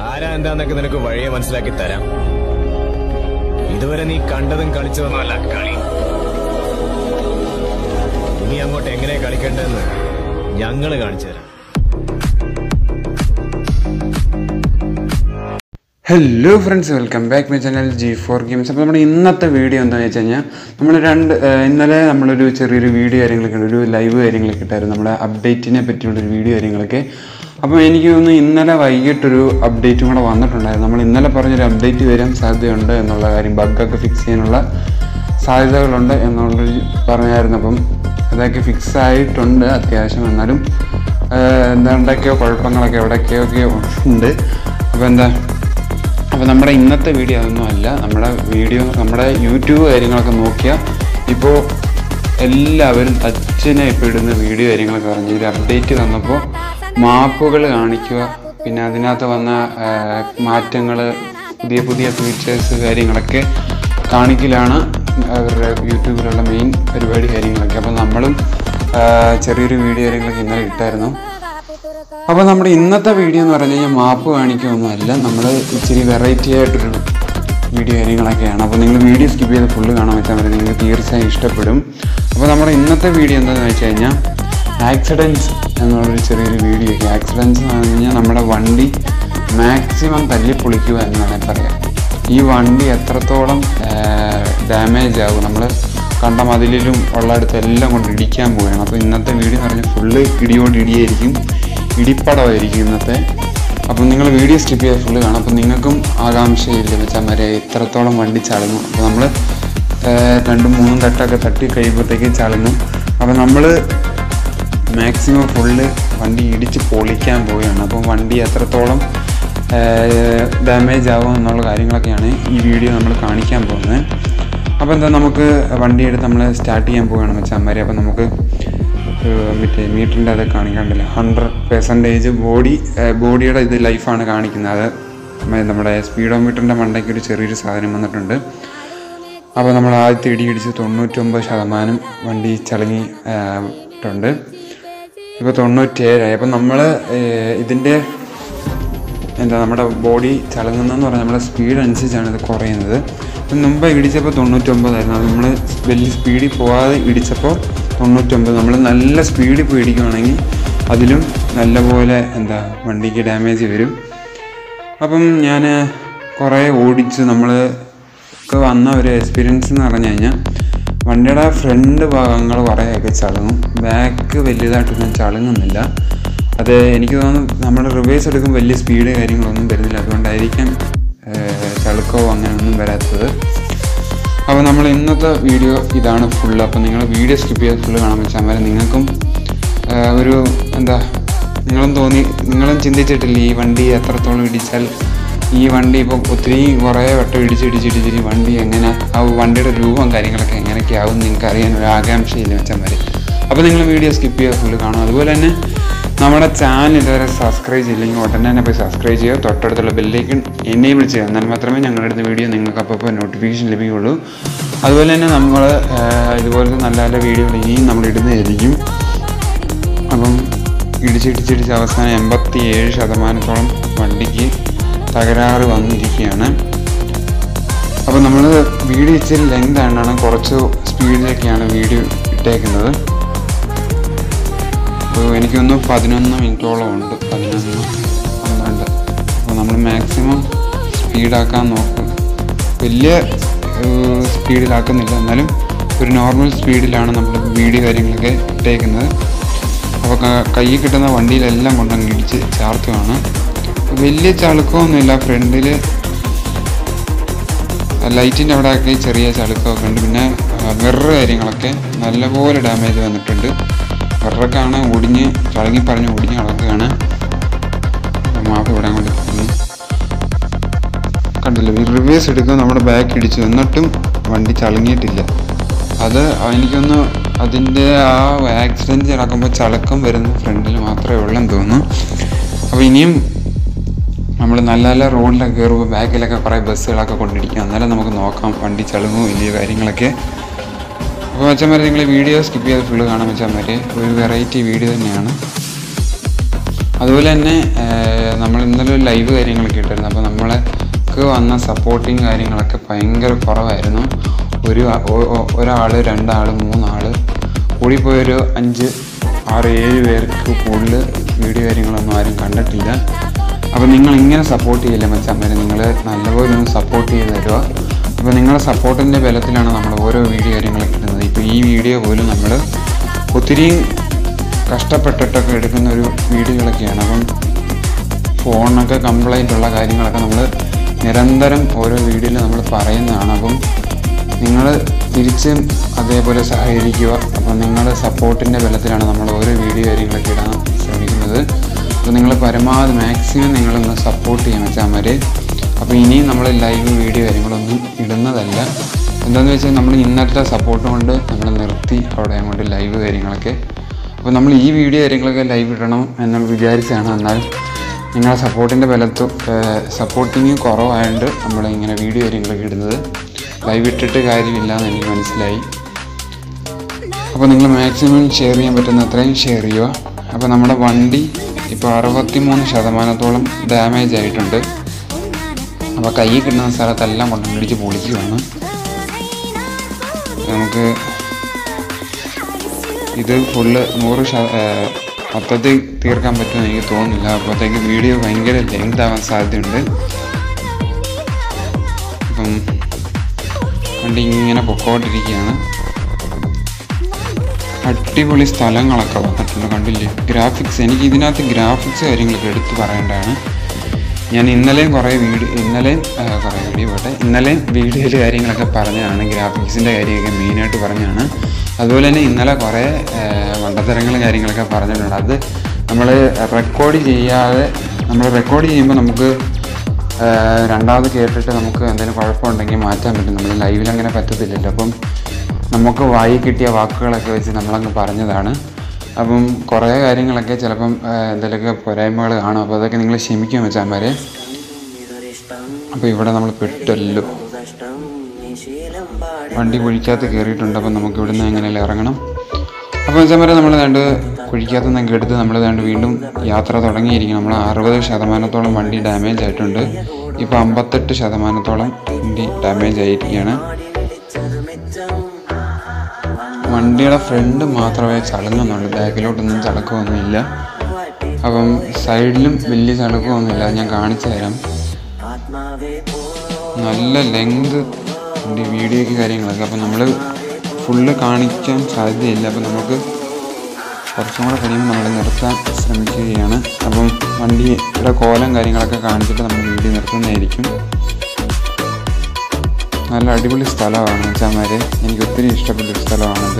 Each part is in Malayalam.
ആരാ എന്താന്നൊക്കെ നിനക്ക് വഴിയെ മനസ്സിലാക്കി തരാം ഇതുവരെ നീ കണ്ടതും കളിച്ചതൊന്നുമല്ല കളി ഇനി അങ്ങോട്ട് എങ്ങനെ കളിക്കേണ്ടതെന്ന് ഞങ്ങള് കാണിച്ചു തരാം hello friends welcome back my channel G four games അപ്പോൾ നമ്മുടെ ഇന്നത്തെ വീഡിയോ എന്താണെന്ന് വെച്ച് കഴിഞ്ഞാൽ നമ്മൾ രണ്ട് ഏഹ്, ഇന്നലെ നമ്മളൊരു ചെറിയൊരു വീഡിയോ കാര്യങ്ങളൊക്കെ ഉണ്ട്, ഒരു ലൈവ് കാര്യങ്ങളൊക്കെ ഇട്ടായിരുന്നു നമ്മുടെ അപ്ഡേറ്റിനെ പറ്റിയുള്ളൊരു വീഡിയോ കാര്യങ്ങളൊക്കെ അപ്പോൾ എനിക്ക് തോന്നുന്നു ഇന്നലെ വൈകിട്ടൊരു അപ്ഡേറ്റും കൂടെ വന്നിട്ടുണ്ടായിരുന്നു നമ്മൾ ഇന്നലെ പറഞ്ഞൊരു അപ്ഡേറ്റ് വരാൻ സാധ്യതയുണ്ട് എന്നുള്ള കാര്യം ബഗ്ഗൊക്കെ ഫിക്സ് ചെയ്യാനുള്ള സാധ്യതകളുണ്ട് എന്നുള്ളത് പറഞ്ഞായിരുന്നു അപ്പം അതൊക്കെ ഫിക്സ് ആയിട്ടുണ്ട് അത്യാവശ്യം എന്നാലും ഏഹ്, എന്താണ്ടൊക്കെയോ കുഴപ്പങ്ങളൊക്കെ എവിടെയൊക്കെയൊക്കെ ഉണ്ട് അപ്പോൾ എന്താ അപ്പോൾ നമ്മുടെ ഇന്നത്തെ വീഡിയോ അതൊന്നും അല്ല നമ്മുടെ വീഡിയോ നമ്മുടെ യൂട്യൂബ് കാര്യങ്ങളൊക്കെ നോക്കിയാൽ ഇപ്പോൾ എല്ലാവരും ടച്ചിനെ ഇപ്പോൾ ഇടുന്ന വീഡിയോ കാര്യങ്ങളൊക്കെ പറഞ്ഞു ഒരു അപ്ഡേറ്റ് തന്നപ്പോൾ മാപ്പുകൾ കാണിക്കുക പിന്നെ അതിനകത്ത് വന്ന മാറ്റങ്ങൾ പുതിയ പുതിയ ഫീച്ചേഴ്സ് കാര്യങ്ങളൊക്കെ കാണിക്കലാണ് അവരുടെ യൂട്യൂബിലുള്ള മെയിൻ പരിപാടി കാര്യങ്ങളൊക്കെ അപ്പോൾ നമ്മളും ആ, ചെറിയൊരു വീഡിയോ കാര്യങ്ങളൊക്കെ ഇന്നലെ ഇട്ടായിരുന്നു അപ്പോൾ നമ്മുടെ ഇന്നത്തെ വീഡിയോ എന്ന് പറഞ്ഞു കഴിഞ്ഞാൽ മാപ്പ് കാണിക്കുകയൊന്നുമല്ല നമ്മൾ ഇച്ചിരി വെറൈറ്റി ആയിട്ടൊരു വീഡിയോ കാര്യങ്ങളൊക്കെയാണ് അപ്പോൾ നിങ്ങൾ വീഡിയോ സ്കിപ്പ് ചെയ്ത് ഫുള്ള് കാണാൻ വെച്ചാൽ മതി നിങ്ങൾക്ക് തീർച്ചയായും ഇഷ്ടപ്പെടും അപ്പോൾ നമ്മുടെ ഇന്നത്തെ വീഡിയോ എന്താണെന്ന് വെച്ച് കഴിഞ്ഞാൽ ആക്സിഡൻസ് എന്നുള്ളൊരു ചെറിയൊരു വീഡിയോ ഒക്കെ ആക്സിഡൻസ് എന്ന് പറഞ്ഞു കഴിഞ്ഞാൽ നമ്മുടെ വണ്ടി മാക്സിമം തല്ലിപ്പൊളിക്കുക എന്ന് വേണമെങ്കിൽ പറയാം ഈ വണ്ടി എത്രത്തോളം ഡാമേജ് ആകും നമ്മൾ കണ്ട മതിലിലും ഉള്ളിടത്ത് എല്ലാം കൊണ്ട് ഇടിക്കാൻ പോവുകയാണ് അപ്പോൾ ഇന്നത്തെ വീഡിയോ എന്ന് പറഞ്ഞാൽ ഫുള്ള് ഇടിയോട് ഇടിയായിരിക്കും ഇടിപ്പടമായിരിക്കും ഇന്നത്തെ അപ്പം നിങ്ങൾ വീഡിയോ സ്കിപ്പ് ചെയ്ത് ഫുള്ള് കാണാം അപ്പം നിങ്ങൾക്കും ആകാംക്ഷയില്ല വെച്ചാൽ വരെ എത്രത്തോളം വണ്ടി ചളങ്ങും അപ്പോൾ നമ്മൾ രണ്ടും മൂന്നും തട്ടൊക്കെ തട്ടി കഴിയുമ്പോഴത്തേക്കും ചളങ്ങും അപ്പോൾ നമ്മൾ മാക്സിമം ഫുള്ള് വണ്ടി ഇടിച്ച് പൊളിക്കാൻ പോവുകയാണ് അപ്പം വണ്ടി എത്രത്തോളം ഡാമേജ് ആവും എന്നുള്ള കാര്യങ്ങളൊക്കെയാണ് ഈ വീഡിയോ നമ്മൾ കാണിക്കാൻ പോകുന്നത് അപ്പോൾ എന്താ നമുക്ക് വണ്ടി എടുത്ത് നമ്മൾ സ്റ്റാർട്ട് ചെയ്യാൻ പോവുകയാണ് വെച്ചാൽ അപ്പം നമുക്ക് ഏഹ് മറ്റേ മീറ്ററിൻ്റെ അത് കാണിക്കാണ്ടല്ലോ ഹൺഡ്രഡ് പെർസെൻറ്റേജ് ബോഡി ബോഡിയുടെ ഇത് ലൈഫാണ് കാണിക്കുന്നത് അത് മ- നമ്മുടെ സ്പീഡോ മീറ്ററിൻ്റെ മണ്ടയ്ക്ക് ഒരു ചെറിയൊരു സാധനം വന്നിട്ടുണ്ട് അപ്പോൾ നമ്മൾ ആദ്യത്തെ ഇടി ഇടിച്ച് തൊണ്ണൂറ്റൊമ്പത് ശതമാനം വണ്ടി ചളങ്ങി ഏഹ്, ട്ടുണ്ട് ഇപ്പോൾ തൊണ്ണൂറ്റേഴായി അപ്പം നമ്മൾ ഇതിൻ്റെ എന്താ നമ്മുടെ ബോഡി ചളങ്ങുന്നതെന്ന് പറഞ്ഞാൽ നമ്മുടെ സ്പീഡ് അനുസരിച്ചാണ് ഇത് കുറയുന്നത് ഇപ്പം മുമ്പ് ഇടിച്ചപ്പോൾ തൊണ്ണൂറ്റൊമ്പതായിരുന്നു അത് നമ്മൾ വലിയ സ്പീഡിൽ പോകാതെ ഇടിച്ചപ്പോൾ തൊണ്ണൂറ്റൊമ്പത് നമ്മൾ നല്ല സ്പീഡിൽ പോയി ഇടിക്കുകയാണെങ്കിൽ അതിലും നല്ലപോലെ എന്താ വണ്ടിക്ക് ഡാമേജ് വരും അപ്പം ഞാൻ കുറേ ഓടിച്ച് നമ്മൾ ഒക്കെ വന്ന ഒരു എക്സ്പീരിയൻസ് എന്ന് പറഞ്ഞു കഴിഞ്ഞാൽ വണ്ടിയുടെ ഫ്രണ്ട് ഭാഗങ്ങൾ കുറേയൊക്കെ ചളുങ്ങും ബാക്ക് വലുതായിട്ടൊന്നും ചളുങ്ങുന്നില്ല അത് എനിക്ക് തോന്നുന്നു നമ്മുടെ റിവേഴ്സ് എടുക്കുമ്പോൾ വലിയ സ്പീഡ് കാര്യങ്ങളൊന്നും വരുന്നില്ല അതുകൊണ്ടായിരിക്കാം ഏഹ്, ചളുക്കമോ അങ്ങനെയൊന്നും വരാത്തത് അപ്പോൾ നമ്മൾ ഇന്നത്തെ വീഡിയോ ഇതാണ് ഫുള്ള് അപ്പോൾ നിങ്ങൾ വീഡിയോ സ്കിപ്പ് ചെയ്ത് ഫുള്ള് കാണാൻ വെച്ചാൽ വരെ നിങ്ങൾക്കും ഏഹ്, ഒരു എന്താ നിങ്ങളും തോന്നി നിങ്ങളും ചിന്തിച്ചിട്ടില്ല ഈ വണ്ടി എത്രത്തോളം ഇടിച്ചാൽ ഈ വണ്ടി ഇപ്പോൾ ഒത്തിരി കുറേ വട്ടം ഇടിച്ച് ഇടിച്ച് ഇടിച്ചിട്ട് ഈ വണ്ടി എങ്ങനെ ആ വണ്ടിയുടെ രൂപം കാര്യങ്ങളൊക്കെ എങ്ങനെയൊക്കെ ആവും നിങ്ങൾക്ക് അറിയാൻ ഒരു ആകാംക്ഷയില്ല വെച്ചാൽ മതി അപ്പോൾ നിങ്ങൾ വീഡിയോ സ്കിപ്പ് ചെയ്യുക ഫുള്ള് കാണും അതുപോലെ തന്നെ നമ്മുടെ ചാനൽ ഇതുവരെ സബ്സ്ക്രൈബ് ചെയ്യില്ലെങ്കിൽ ഉടനെ തന്നെ പോയി സബ്സ്ക്രൈബ് ചെയ്യുക തൊട്ടടുത്തുള്ള ബെല്ലേക്ക് എനേബിൾ ചെയ്യുക എന്നാൽ മാത്രമേ ഞങ്ങളുടെ അടുത്ത വീഡിയോ നിങ്ങൾക്ക് അപ്പോൾ നോട്ടിഫിക്കേഷൻ ലഭിക്കുകയുള്ളൂ അതുപോലെ തന്നെ നമ്മൾ ഇതുപോലത്തെ നല്ല നല്ല വീഡിയോകൾ ഇനിയും നമ്മൾ ഇടുന്നതായിരിക്കും അപ്പം ഇടിച്ചിടിച്ചിടിച്ച് അവസാനം എൺപത്തി ഏഴ് ശതമാനത്തോളം വണ്ടിക്ക് തകരാറ് വന്നിരിക്കുകയാണ് അപ്പോൾ നമ്മൾ വീഡിയോ ഇച്ചിരി ലെങ്ത് ആയിട്ടാണ് കുറച്ച് സ്പീഡിലൊക്കെയാണ് വീഡിയോ ഇട്ടേക്കുന്നത് അപ്പോൾ എനിക്കൊന്ന് പതിനൊന്ന് മിനിറ്റോളം ഉണ്ട് പതിനൊന്ന് പന്ത്രണ്ട് അപ്പോൾ നമ്മൾ മാക്സിമം സ്പീഡാക്കാൻ നോക്കും വലിയ ഏഹ്, സ്പീഡിലാക്കുന്നില്ല എന്നാലും ഒരു നോർമൽ സ്പീഡിലാണ് നമ്മൾ വീഡിയോ കാര്യങ്ങളൊക്കെ ഇട്ടേക്കുന്നത് അപ്പോൾ ക- കയ്യിൽ കിട്ടുന്ന വണ്ടിയിലെല്ലാം കൊണ്ടങ്ങ് ഇടിച്ച് ചാർത്തുകയാണ് വലിയ ചളുക്കമൊന്നുമില്ല ഫ്രണ്ടിൽ ലൈറ്റിൻ്റെ അവിടെയൊക്കെ ചെറിയ ചളുക്കമൊക്കെ ഉണ്ട് പിന്നെ മിറർ കാര്യങ്ങളൊക്കെ നല്ലപോലെ ഡാമേജ് വന്നിട്ടുണ്ട് മിററൊക്കെയാണ് ഒടിഞ്ഞ് ചളങ്ങി പറഞ്ഞ് ഒടിഞ്ഞ് കളക്കുകയാണ് മാപ്പ് ഇവിടെ കൊണ്ട് കിടക്കുന്നു കണ്ടില്ല റിവേഴ്സ് എടുക്കുക നമ്മുടെ ബാക്ക് ഇടിച്ചു എന്നിട്ടും വണ്ടി ചളുങ്ങിയിട്ടില്ല അത് എനിക്കൊന്ന് അതിൻ്റെ ആ ആക്സിഡൻറ്റ് നടക്കുമ്പോൾ ചളക്കം വരുന്ന ഫ്രണ്ടിൽ മാത്രമേ ഉള്ളെന്ന് തോന്നുന്നു അപ്പോൾ ഇനിയും നമ്മൾ നല്ല നല്ല റോഡിലൊക്കെ കയറുമ്പോൾ ബാക്കിലൊക്കെ കുറേ ബസ്സുകളൊക്കെ കൊണ്ടിരിക്കുക അന്നേരം നമുക്ക് നോക്കാം വണ്ടി ചളുങ്ങോ വലിയ കാര്യങ്ങളൊക്കെ അപ്പോൾ വെച്ചാൽ നിങ്ങൾ വീഡിയോ സ്കിപ്പ് ചെയ്ത് ഫുള്ള് കാണാൻ വെച്ചാൽ മതി ഒരു വെറൈറ്റി വീഡിയോ തന്നെയാണ് അതുപോലെ തന്നെ ഏഹ്, നമ്മൾ ഇന്നലെ ഒരു ലൈവ് കാര്യങ്ങളൊക്കെ ഇട്ടായിരുന്നു അപ്പോൾ നമ്മൾക്ക് വന്ന സപ്പോർട്ടിങ് കാര്യങ്ങളൊക്കെ ഭയങ്കര കുറവായിരുന്നു ഒരു ഒരാൾ രണ്ടാൾ മൂന്നാൾ കൂടിപ്പോയൊരു അഞ്ച് ആറ് ഏഴ് പേർക്ക് കൂടുതൽ വീഡിയോ കാര്യങ്ങളൊന്നും ആരും കണ്ടിട്ടില്ല അപ്പോൾ നിങ്ങൾ ഇങ്ങനെ സപ്പോർട്ട് ചെയ്യില്ല മച്ചാമ്മേരെ നിങ്ങൾ നല്ലപോലെ ഒന്ന് സപ്പോർട്ട് ചെയ്ത് തരുക അപ്പോൾ നിങ്ങളുടെ സപ്പോർട്ടിൻ്റെ ബലത്തിലാണ് നമ്മൾ ഓരോ വീഡിയോ കാര്യങ്ങളൊക്കെ ഇടുന്നത് ഇപ്പോൾ ഈ വീഡിയോ പോലും നമ്മൾ ഒത്തിരി കഷ്ടപ്പെട്ടിട്ടൊക്കെ എടുക്കുന്ന ഒരു വീഡിയോകളൊക്കെയാണ് അപ്പം ഫോണിനൊക്കെ കംപ്ലൈൻ്റ് ഉള്ള കാര്യങ്ങളൊക്കെ നമ്മൾ നിരന്തരം ഓരോ വീഡിയോയിൽ നമ്മൾ പറയുന്നതാണ് അപ്പം നിങ്ങൾ തിരിച്ചും അതേപോലെ സഹകരിക്കുക അപ്പം നിങ്ങളുടെ സപ്പോർട്ടിൻ്റെ ബലത്തിലാണ് നമ്മൾ ഓരോ വീഡിയോ കാര്യങ്ങളൊക്കെ ഇടാൻ ശ്രമിക്കുന്നത് അപ്പോൾ നിങ്ങൾ പരമാവധി മാക്സിമം നിങ്ങളൊന്ന് സപ്പോർട്ട് ചെയ്യാൻ വെച്ചാൽ അപ്പോൾ ഇനിയും നമ്മൾ ലൈവ് വീഡിയോ കാര്യങ്ങളൊന്നും ഇടുന്നതല്ല എന്താണെന്ന് വെച്ചാൽ നമ്മൾ ഇന്നത്തെ സപ്പോർട്ട് കൊണ്ട് നമ്മൾ നിർത്തി അവിടെ അങ്ങോട്ട് ലൈവ് കാര്യങ്ങളൊക്കെ അപ്പോൾ നമ്മൾ ഈ വീഡിയോ കാര്യങ്ങളൊക്കെ ലൈവ് ഇടണം എന്ന് വിചാരിച്ചാണ് എന്നാൽ നിങ്ങളുടെ സപ്പോർട്ടിൻ്റെ ബലത്ത് സപ്പോർട്ടിങ് കുറവായതുകൊണ്ട് നമ്മൾ ഇങ്ങനെ വീഡിയോ കാര്യങ്ങളൊക്കെ ഇടുന്നത് ലൈവ് ഇട്ടിട്ട് കാര്യമില്ല എന്ന് എനിക്ക് മനസ്സിലായി അപ്പോൾ നിങ്ങൾ മാക്സിമം ഷെയർ ചെയ്യാൻ പറ്റുന്ന അത്രയും ഷെയർ ചെയ്യുക അപ്പോൾ നമ്മുടെ വണ്ടി ഇപ്പോൾ അറുപത്തി മൂന്ന് ശതമാനത്തോളം ഡാമേജ് ആയിട്ടുണ്ട് അപ്പോൾ കൈ കിട്ടുന്ന സ്ഥലത്തെല്ലാം കൊണ്ട് ഇടിച്ച് പൊളിക്കുകയാണ് നമുക്ക് ഇത് ഫുള്ള് നൂറ് ശത ഏഹ് മൊത്തത്തിൽ തീർക്കാൻ പറ്റുമെന്ന് എനിക്ക് തോന്നുന്നില്ല അപ്പോഴത്തേക്ക് വീഡിയോ ഭയങ്കര ലെങ്ത് ആവാൻ സാധ്യതയുണ്ട് അപ്പം വണ്ടി ഇങ്ങനെ പൊക്കോണ്ടിരിക്കുകയാണ് അടിപൊളി സ്ഥലങ്ങളൊക്കെ വന്നിട്ടുണ്ട് കണ്ടില്ലേ ഗ്രാഫിക്സ് എനിക്ക് ഇതിനകത്ത് ഗ്രാഫിക്സ് കാര്യങ്ങളൊക്കെ എടുത്ത് പറയേണ്ടതാണ് ഞാൻ ഇന്നലെയും കുറേ വീഡിയോ ഇന്നലെയും ആ, കുറേ വീഡിയോ പോട്ടെ ഇന്നലെയും വീഡിയോയിൽ കാര്യങ്ങളൊക്കെ പറഞ്ഞതാണ് ഗ്രാഫിക്സിൻ്റെ കാര്യമൊക്കെ മെയിനായിട്ട് പറഞ്ഞതാണ് അതുപോലെ തന്നെ ഇന്നലെ കുറേ വണ്ടത്തരങ്ങളും കാര്യങ്ങളൊക്കെ പറഞ്ഞിട്ടുണ്ട് അത് നമ്മൾ റെക്കോർഡ് ചെയ്യാതെ നമ്മൾ റെക്കോർഡ് ചെയ്യുമ്പോൾ നമുക്ക് ആ, രണ്ടാമത് കേട്ടിട്ട് നമുക്ക് എന്തെങ്കിലും കുഴപ്പമുണ്ടെങ്കിൽ മാറ്റാൻ പറ്റും നമ്മൾ ലൈവിൽ അങ്ങനെ പറ്റത്തില്ലല്ലോ അപ്പം നമുക്ക് വായി കിട്ടിയ വാക്കുകളൊക്കെ വെച്ച് നമ്മളങ്ങ് പറഞ്ഞതാണ് അപ്പം കുറേ കാര്യങ്ങളൊക്കെ ചിലപ്പം ആ, എന്തെങ്കിലുമൊക്കെ പോരായ്മകൾ കാണും അപ്പോൾ അതൊക്കെ നിങ്ങൾ ക്ഷമിക്കും വെച്ചാൽ അപ്പോൾ ഇവിടെ നമ്മൾ പെട്ടല്ലോ വണ്ടി കുഴിക്കകത്ത് കയറിയിട്ടുണ്ട് അപ്പം നമുക്ക് ഇവിടുന്ന് എങ്ങനെയല്ല ഇറങ്ങണം അപ്പോൾ വെച്ചാൽ നമ്മൾ രണ്ട് കുഴിക്കകത്ത് നിന്നൊക്കെ എടുത്ത് നമ്മൾ രണ്ട് വീണ്ടും യാത്ര തുടങ്ങിയിരിക്കും നമ്മൾ അറുപത് ശതമാനത്തോളം വണ്ടി ഡാമേജ് ആയിട്ടുണ്ട് ഇപ്പോൾ അമ്പത്തെട്ട് ശതമാനത്തോളം വണ്ടി ഡാമേജ് ആയിരിക്കുകയാണ് വണ്ടിയുടെ ഫ്രണ്ട് മാത്രമേ ചളുങ്ങുന്നുള്ളൂ ബാക്കിലോട്ടൊന്നും ചളക്കമൊന്നുമില്ല അപ്പം സൈഡിലും വലിയ ചളുക്കമൊന്നുമില്ല അത് ഞാൻ കാണിച്ചു തരാം നല്ല ലെങ്ത് ഉണ്ട് ഈ വീഡിയോയ്ക്ക് കാര്യങ്ങളൊക്കെ അപ്പം നമ്മൾ ഫുള്ള് കാണിക്കാൻ സാധ്യതയില്ല അപ്പം നമുക്ക് കുറച്ചും കൂടെ കഴിയുമ്പോൾ നമ്മൾ നിർത്താൻ ശ്രമിക്കുകയാണ് അപ്പം വണ്ടിയുടെ കോലം കാര്യങ്ങളൊക്കെ കാണിച്ചിട്ട് നമ്മൾ വീഡിയോ നിർത്തുന്നതായിരിക്കും നല്ല അടിപൊളി സ്ഥലമാണ് വെച്ചാൽ എനിക്ക് ഒത്തിരി ഇഷ്ടപ്പെട്ട ഒരു സ്ഥലമാണിത്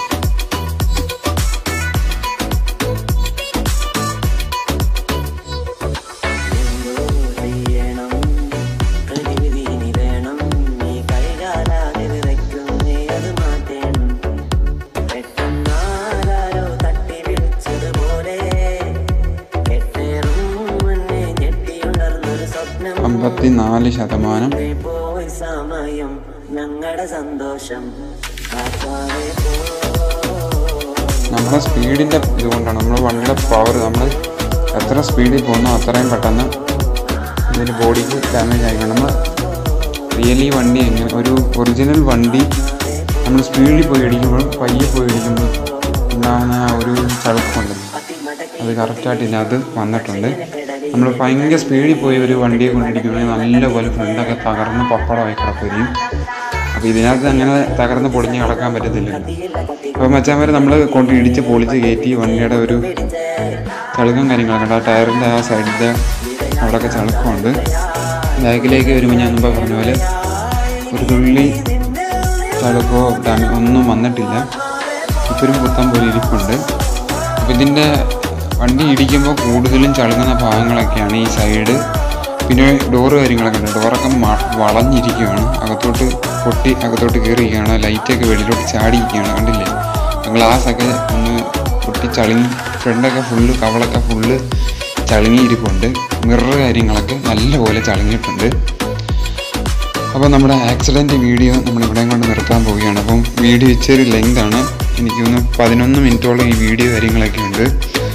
ചെയ്യണം പ്രതിവിധി വേണം നീ കൈകാലാതെ വിതയ്ക്കുന്നേ അത് മാറ്റേണം പെട്ടെന്നാരോ തട്ടി വിളിച്ചതുപോലെ കെട്ടേറും മുന്നേ ഞെട്ടിയുണർന്നൊരു സ്വപ്നം അമ്പത്തി നാല് ശതമാനം പോയി സമയം ഞങ്ങളുടെ സന്തോഷം ആത്മാവേ പോ നമ്മുടെ സ്പീഡിൻ്റെ ഇതുകൊണ്ടാണ് നമ്മുടെ വണ്ടിയുടെ പവർ നമ്മൾ എത്ര സ്പീഡിൽ പോകുന്നോ അത്രയും പെട്ടെന്ന് ഇതിന് ബോഡിക്ക് ഡാമേജ് ആയിക്കണം നമ്മൾ റിയലി വണ്ടി എങ്ങനെ ഒരു ഒറിജിനൽ വണ്ടി നമ്മൾ സ്പീഡിൽ പോയി ഇടിക്കുമ്പോഴും പയ്യെ പോയി ഇടിക്കുമ്പോൾ ഉണ്ടാകുന്ന ആ ഒരു ചളുക്കുണ്ട് അത് കറക്റ്റായിട്ട് ഇതിനകത്ത് വന്നിട്ടുണ്ട് നമ്മൾ ഭയങ്കര സ്പീഡിൽ പോയി ഒരു വണ്ടിയെ കൊണ്ടിരിക്കുകയാണെങ്കിൽ നല്ലപോലെ ഫ്രണ്ടൊക്കെ തകർന്ന് പപ്പടമായി കിടക്കുകയും അപ്പോൾ ഇതിനകത്ത് അങ്ങനെ തകർന്ന് പൊളിഞ്ഞ് കിടക്കാൻ പറ്റത്തില്ല അപ്പോൾ മച്ചാൻ നമ്മൾ കൊണ്ട് ഇടിച്ച് പൊളിച്ച് കയറ്റി വണ്ടിയുടെ ഒരു ചളുക്കം കാര്യങ്ങളൊക്കെ ഉണ്ട് ആ ടയറിൻ്റെ ആ സൈഡിൻ്റെ അവിടെയൊക്കെ ചളുക്കമുണ്ട് ബാക്കിലേക്ക് വരുമ്പോൾ ഞാൻ മുമ്പ് പറഞ്ഞ പോലെ ഒരു തുള്ളി ചളുക്കോ ഡാമേ ഒന്നും വന്നിട്ടില്ല ഇപ്പോഴും പുത്തം പോലെ ഇരിപ്പുണ്ട് അപ്പോൾ ഇതിൻ്റെ വണ്ടി ഇടിക്കുമ്പോൾ കൂടുതലും ചളുങ്ങുന്ന ഭാഗങ്ങളൊക്കെയാണ് ഈ സൈഡ് പിന്നെ ഡോറ് കാര്യങ്ങളൊക്കെ ഉണ്ട് ഡോറൊക്കെ മ- വളഞ്ഞിരിക്കുകയാണ് അകത്തോട്ട് പൊട്ടി അകത്തോട്ട് കയറിയിരിക്കുകയാണ് ലൈറ്റൊക്കെ വെളിയിലോട്ട് ചാടിയിരിക്കുകയാണ് കണ്ടില്ലേ ഗ്ലാസ്സൊക്കെ ഒന്ന് പൊട്ടി ചളുങ്ങി ഫ്രണ്ടൊക്കെ ഫുള്ള് കവളൊക്കെ ഫുള്ള് ചളുങ്ങിയിരിപ്പുണ്ട് മിറർ കാര്യങ്ങളൊക്കെ നല്ലപോലെ ചളുങ്ങിയിട്ടുണ്ട് അപ്പോൾ നമ്മുടെ ആക്സിഡൻറ്റ് വീഡിയോ നമ്മൾ ഇവിടെയും കൊണ്ട് നിർത്താൻ പോവുകയാണ് അപ്പം വീഡിയോ ഇച്ചിരി ലെങ്ത് ആണ് എനിക്കൊന്ന് പതിനൊന്ന് മിനിറ്റോളം ഈ വീഡിയോ കാര്യങ്ങളൊക്കെ ഉണ്ട്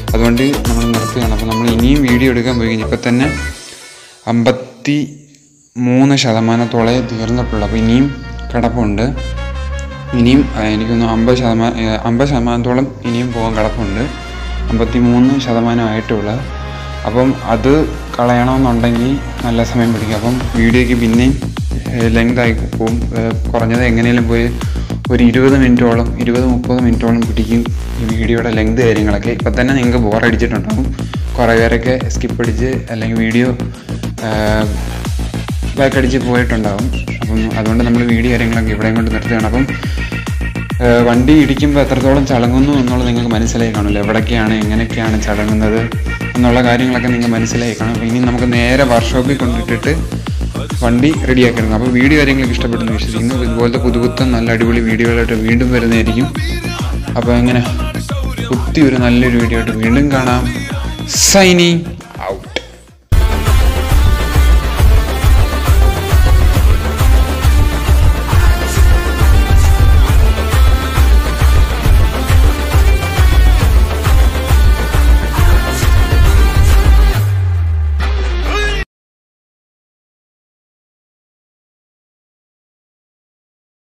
അതുകൊണ്ട് നമ്മൾ നിർത്തുകയാണ് അപ്പോൾ നമ്മൾ ഇനിയും വീഡിയോ എടുക്കാൻ പോയി കഴിഞ്ഞാൽ ഇപ്പം തന്നെ അമ്പത്തി മൂന്ന് ശതമാനത്തോളെ തീർന്നിട്ടുള്ളൂ അപ്പോൾ ഇനിയും കിടപ്പുണ്ട് ഇനിയും ആ, എനിക്കൊന്ന് അമ്പത് ശതമാനം ഏ, അമ്പത് ശതമാനത്തോളം ഇനിയും പോകാൻ കിടപ്പുണ്ട് അമ്പത്തി മൂന്ന് ശതമാനമായിട്ടുള്ള അപ്പം അത് കളയണമെന്നുണ്ടെങ്കിൽ നല്ല സമയം പിടിക്കും അപ്പം വീഡിയോയ്ക്ക് പിന്നെയും ലെങ്ത് ആയി പോവും ഏ, കുറഞ്ഞത് എങ്ങനെയും പോയി ഒരു ഇരുപത് മിനിറ്റോളം ഇരുപത് മുപ്പത് മിനിറ്റോളം പിടിക്കും ഈ വീഡിയോയുടെ ലെങ്ത് കാര്യങ്ങളൊക്കെ ഇപ്പം തന്നെ നിങ്ങൾക്ക് ബോറടിച്ചിട്ടുണ്ടാകും കുറേ പേരൊക്കെ സ്കിപ്പ് അടിച്ച് അല്ലെങ്കിൽ വീഡിയോ ബാക്ക് അടിച്ച് പോയിട്ടുണ്ടാകും അപ്പം അതുകൊണ്ട് നമ്മൾ വീഡിയോ കാര്യങ്ങളൊക്കെ ഇവിടെയും കൊണ്ട് നിർത്തുകയാണ് അപ്പം ഏഹ് വണ്ടി ഇടിക്കുമ്പോൾ എത്രത്തോളം ചടങ്ങുന്നു എന്നുള്ളത് നിങ്ങൾക്ക് മനസ്സിലായി കാണില്ല എവിടൊക്കെയാണ് എങ്ങനെയൊക്കെയാണ് ചടങ്ങുന്നത് എന്നുള്ള കാര്യങ്ങളൊക്കെ നിങ്ങൾക്ക് മനസ്സിലായി കാണും അപ്പോൾ ഇനി നമുക്ക് നേരെ വർക്ക്ഷോപ്പിൽ കൊണ്ടിട്ടിട്ട് വണ്ടി റെഡിയാക്കി എടുക്കണം അപ്പോൾ വീഡിയോ കാര്യങ്ങളൊക്കെ ഇഷ്ടപ്പെടുന്നു വിശ്വസിക്കുന്നു ഇതുപോലത്തെ പുതുപുത്തൻ നല്ല അടിപൊളി വീഡിയോകളായിട്ട് വീണ്ടും വരുന്നതായിരിക്കും അപ്പോൾ എങ്ങനെ കുത്തി ഒരു നല്ലൊരു വീഡിയോ ആയിട്ട് വീണ്ടും കാണാം സൈനിങ് ഔട്ട്